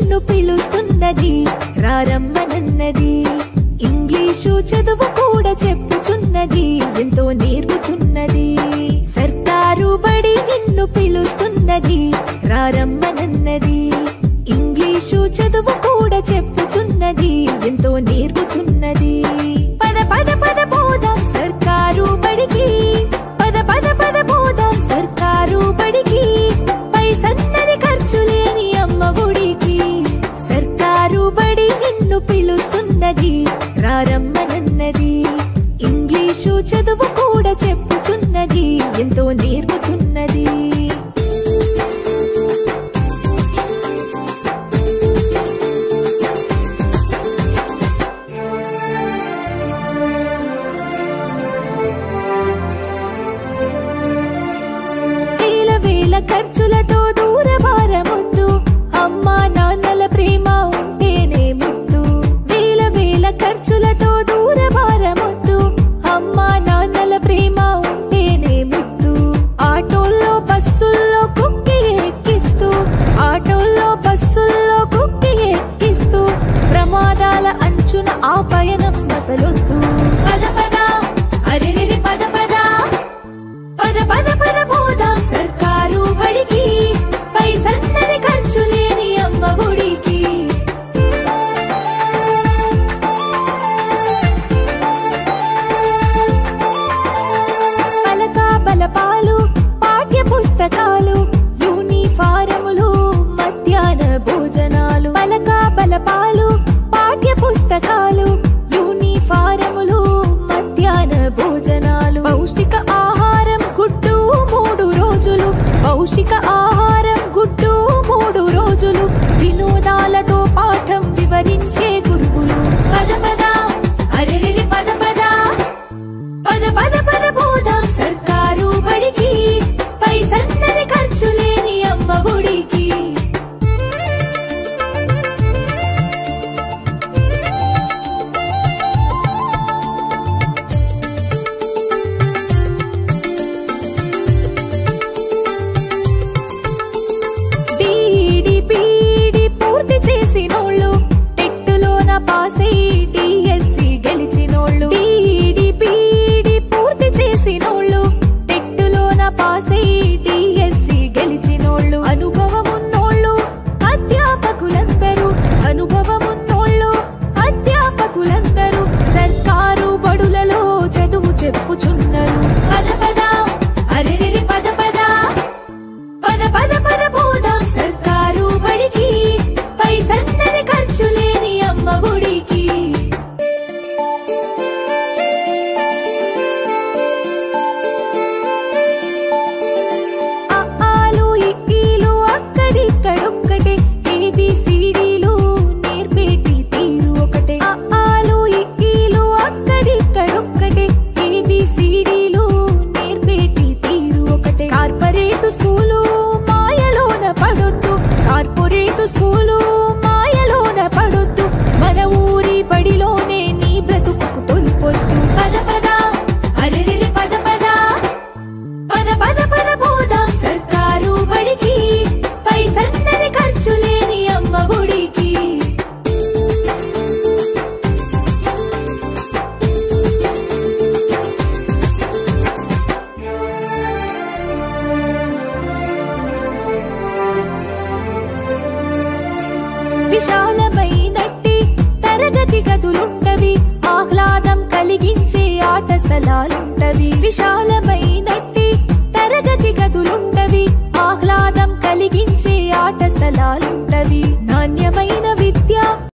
నిన్ను పిలుస్తున్నది రారమ్మనన్నది ఇంగ్లీషు చదువు కూడా చెప్పుచున్నది ఎంతో నేర్పుతున్నది సర్కారు బడి నిన్ను పిలుస్తున్నది రారమ్మనన్నది ఇంగ్లీషు చదువు కూడా చెప్పుచున్నది ఎంతో నేర్పుతున్నది పద పద పద పోదాం సర్కారు బడికి పద పద పద పోదాం సర్కారు బడికి పై సన్నది ఖర్చు లేని అమ్మ ఒడికి సర్కారు బడి నిన్ను పిలుస్తున్నది రారమ్మనన్నది ఇంగ్లీషు చదువు కూడా చెప్పుచున్నది ఎంతో నేర్పుతున్నది వేల వేల ఖర్చులతో దూర భారమొద్దు అమ్మా నాన్నల ప్రేమ ఉంటేనే ముద్దు వేల వేల ఖర్చులతో దూర భారమొద్దు అమ్మా నాన్నల ప్రేమ ఉంటేనే ముద్దు ఆటోల్లో బస్సుల్లో కుక్కి ఎక్కిస్తూ ఆటోల్లో బస్సుల్లో కుక్కి ఎక్కిస్తూ ప్రమాదాల అంచున ఆ పయనం అసలొద్దు పద పద అరెరెరి పద పద పద పద పద పోదాం సర్కారు బడికి పై సన్నది ఖర్చు లేని అమ్మ ఒడికి పలక బలపాలు పాఠ్య పుస్తకాలు యూనిఫారములు మధ్యాహ్న భోజనాలు పలక బలపాలు పాఠ్య పుస్తకాలు యూనిఫారములు మధ్యాహ్న భోజనాలు పౌష్టిక ఆహారం గుడ్డు మూడు రోజులు పౌష్టిక ఆహారం గుడ్డు మూడు రోజులు వినోదాలతో పాఠం వివరించే గురువులు పద పద అరెరెరి పద పద పద పద పద పోదాం సర్కారు బడికి పై సన్నది ఖర్చు లేని అమ్మ ఒడికి డీడీ పీడీ పూర్తి చేసినోళ్ళు టెట్టులోన పాస్ అయ్యి డిఎస్సి గెలిచినోళ్ళు డీడీ పీడీ పూర్తి చేసినోళ్ళు టెట్టులోన పాస్ అయ్యి డిఎస్సి గెలిచినోళ్ళు అనుభవమున్నోళ్ళు అధ్యాపకులందరూ అనుభవమున్నోళ్ళు అధ్యాపకులందరూ సర్కారు బడులలో చదువు చెప్పుచున్నారు పద పద అరెరెరి పద పద పద పద పద పోదాం సర్కారు బడికి పై సన్నది ఖర్చు లేని అమ్మ ఒడికి ఆలు ఇక్కీలు అక్కడిక్కడొక్కటే ఏబిసిడీలు నేర్పేటి తీరు ఒకటే ఆలు ఇక్కీలు అక్కడిక్కడొక్కటే ఏబిసిడీలు నేర్పేటి తీరు ఒకటే కార్పొరేట్ స్కూలు మాయలోన పడొద్దు కార్పొరేట్ స్కూలు మాయలోన పడొద్దు మన ఊరి బడిలోనే నీ బ్రతుకు తొలిపొద్దు పద పద అరెరెరి పద పద పద పద పద పోదాం సర్కారు బడికి పై సన్నది ఖర్చు లేని అమ్మ ఒడికి విశాలమైనట్టి తరగతి గదులుంటవి ఆహ్లాదం కలిగించే ఆట స్థలాలుంటవి విశాలమైనట్టి తరగతి గదులుంటవి ఆహ్లాదం కలిగించే ఆట స్థలాలుంటవి నాణ్యమైన